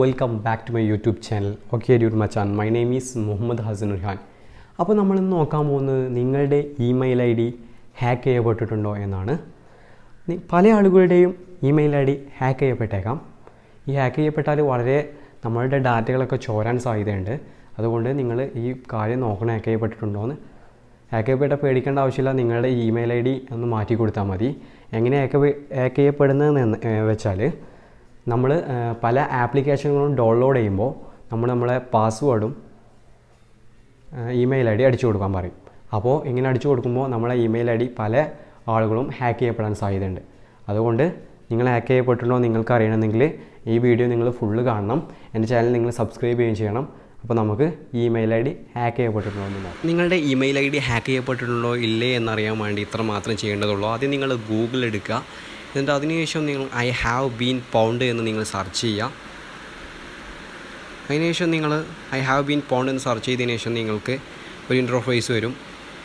welcome back to my YouTube channel okay ഡ്യൂർ മച്ചാൻ my name is Muhammad Hasanur Khan അപ്പോൾ നമ്മളിന്ന് നോക്കാൻ പോകുന്നത് നിങ്ങളുടെ ഇമെയിൽ ഐ ഡി ഹാക്ക് ചെയ്യപ്പെട്ടിട്ടുണ്ടോ എന്നാണ് നി- പല ആളുകളുടെയും ഇമെയിൽ ഐ ഡി ഹാക്ക് ചെയ്യപ്പെട്ടേക്കാം ഈ ഹാക്ക് ചെയ്യപ്പെട്ടാൽ വളരെ നമ്മളുടെ ഡാറ്റകളൊക്കെ ചോരാൻ സാധ്യതയുണ്ട് അതുകൊണ്ട് നിങ്ങൾ ഈ കാര്യം നോക്കണം ഹാക്ക് ചെയ്യപ്പെട്ടിട്ടുണ്ടോ എന്ന് ഹാക്ക് ചെയ്യപ്പെട്ട പേടിക്കേണ്ട ആവശ്യമില്ല നിങ്ങളുടെ ഇമെയിൽ ഐ ഡി ഒന്ന് മാറ്റി കൊടുത്താൽ മതി എങ്ങനെ ഹാക്ക് ഹാക്ക് ചെയ്യപ്പെടുന്നതെന്ന് വെച്ചാൽ നമ്മൾ പല ആപ്ലിക്കേഷനുകളും ഡൗൺലോഡ് ചെയ്യുമ്പോൾ നമ്മൾ നമ്മളെ പാസ്വേഡും ഇമെയിൽ ഐ ഡി അടിച്ചു കൊടുക്കാൻ പറയും അപ്പോൾ ഇങ്ങനെ അടിച്ചു കൊടുക്കുമ്പോൾ നമ്മളെ ഇമെയിൽ ഐ ഡി പല ആളുകളും ഹാക്ക് ചെയ്യപ്പെടാൻ സാധ്യതയുണ്ട് അതുകൊണ്ട് നിങ്ങൾ ഹാക്ക് ചെയ്യപ്പെട്ടിട്ടുണ്ടോ നിങ്ങൾക്ക് അറിയണമെങ്കിൽ ഈ വീഡിയോ നിങ്ങൾ ഫുള്ള് കാണണം എൻ്റെ ചാനൽ നിങ്ങൾ സബ്സ്ക്രൈബ് ചെയ്യുകയും ചെയ്യണം അപ്പോൾ നമുക്ക് ഇമെയിൽ ഐ ഡി ഹാക്ക് ചെയ്യപ്പെട്ടിട്ടുണ്ടോ എന്ന് നോക്കാം നിങ്ങളുടെ ഇമെയിൽ ഐ ഡി ഹാക്ക് ചെയ്യപ്പെട്ടിട്ടുണ്ടോ ഇല്ലേ എന്നറിയാൻ വേണ്ടി ഇത്ര മാത്രം ചെയ്യേണ്ടതുള്ളൂ ആദ്യം നിങ്ങൾ ഗൂഗിൾ എടുക്കുക എന്നിട്ട് അതിനുശേഷം നിങ്ങൾ ഐ ഹാവ് ബീൻ പൗണ്ട് എന്ന് നിങ്ങൾ സെർച്ച് ചെയ്യുക അതിനുശേഷം നിങ്ങൾ ഐ ഹാവ് ബീൻ പൗണ്ട് എന്ന് സെർച്ച് ചെയ്തതിന് ശേഷം നിങ്ങൾക്ക് ഒരു ഇൻ്റർഫേസ് വരും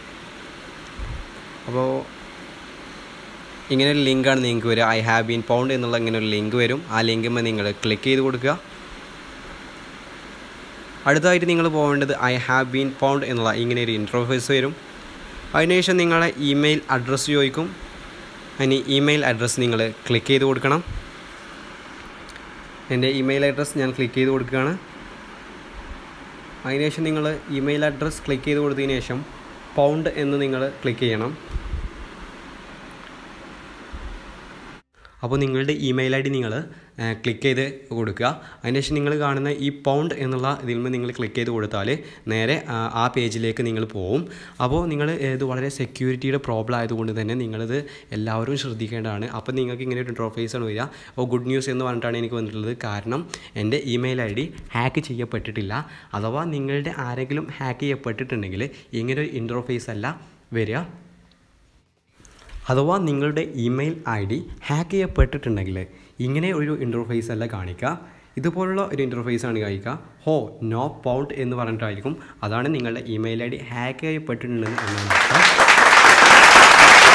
അപ്പോൾ ഇങ്ങനെ ഒരു ലിങ്കാണ് നിങ്ങൾക്ക് വരിക ഐ ഹാവ് ബീൻ പൗണ്ട് എന്നുള്ള ഇങ്ങനെ ഒരു ലിങ്ക് വരും ആ ലിങ്കുമ്പോൾ നിങ്ങൾ ക്ലിക്ക് ചെയ്ത് കൊടുക്കുക അടുത്തതായിട്ട് നിങ്ങൾ പോകേണ്ടത് ഐ ഹാവ് ബീൻ പൗണ്ട് എന്നുള്ള ഇങ്ങനെ ഒരു ഇൻ്റർഫേസ് വരും അതിനുശേഷം നിങ്ങളെ ഇമെയിൽ അഡ്രസ്സ് ചോദിക്കും അതിന് ഇമെയിൽ അഡ്രസ്സ് നിങ്ങൾ ക്ലിക്ക് ചെയ്ത് കൊടുക്കണം എൻ്റെ ഇമെയിൽ അഡ്രസ്സ് ഞാൻ ക്ലിക്ക് ചെയ്ത് കൊടുക്കുകയാണ് അതിനുശേഷം നിങ്ങൾ ഇമെയിൽ അഡ്രസ്സ് ക്ലിക്ക് ചെയ്ത് കൊടുത്തതിന് ശേഷം പൗണ്ട് എന്ന് നിങ്ങൾ ക്ലിക്ക് ചെയ്യണം അപ്പോൾ നിങ്ങളുടെ ഇമെയിൽ ഐ ഡി നിങ്ങൾ ക്ലിക്ക് ചെയ്ത് കൊടുക്കുക അതിനുശേഷം നിങ്ങൾ കാണുന്ന ഈ പൗണ്ട് എന്നുള്ള ഇതിൽ നിന്ന് നിങ്ങൾ ക്ലിക്ക് ചെയ്ത് കൊടുത്താൽ നേരെ ആ, ആ പേജിലേക്ക് നിങ്ങൾ പോവും അപ്പോൾ നിങ്ങൾ ഇത് വളരെ സെക്യൂരിറ്റിയുടെ പ്രോബ്ലം ആയതുകൊണ്ട് തന്നെ നിങ്ങളിത് എല്ലാവരും ശ്രദ്ധിക്കേണ്ടതാണ് അപ്പോൾ നിങ്ങൾക്ക് ഇങ്ങനെ ഒരു ഇൻ്റർഫേസ് ആണ് വരിക അപ്പോൾ ഗുഡ് ന്യൂസ് എന്ന് പറഞ്ഞിട്ടാണ് എനിക്ക് വന്നിട്ടുള്ളത് കാരണം എൻ്റെ ഇമെയിൽ ഐ ഡി ഹാക്ക് ചെയ്യപ്പെട്ടിട്ടില്ല അഥവാ നിങ്ങളുടെ ആരെങ്കിലും ഹാക്ക് ചെയ്യപ്പെട്ടിട്ടുണ്ടെങ്കിൽ ഇങ്ങനെ ഒരു ഇൻ്റർഫേസ് അല്ല വരിക അഥവാ നിങ്ങളുടെ ഇമെയിൽ ഐ ഡി ഹാക്ക് ചെയ്യപ്പെട്ടിട്ടുണ്ടെങ്കിൽ ഇങ്ങനെ ഒരു ഇൻ്റർഫേസ് അല്ല കാണിക്കുക ഇതുപോലുള്ള ഒരു ഇൻ്റർഫേസ് ആണ് കാണിക്കുക ഹോ നോ പൗണ്ട് എന്ന് പറഞ്ഞിട്ടായിരിക്കും അതാണ് നിങ്ങളുടെ ഇമെയിൽ ഐ ഡി ഹാക്ക് ചെയ്യപ്പെട്ടിട്ടുണ്ടെന്ന് എന്നാണ് അർത്ഥം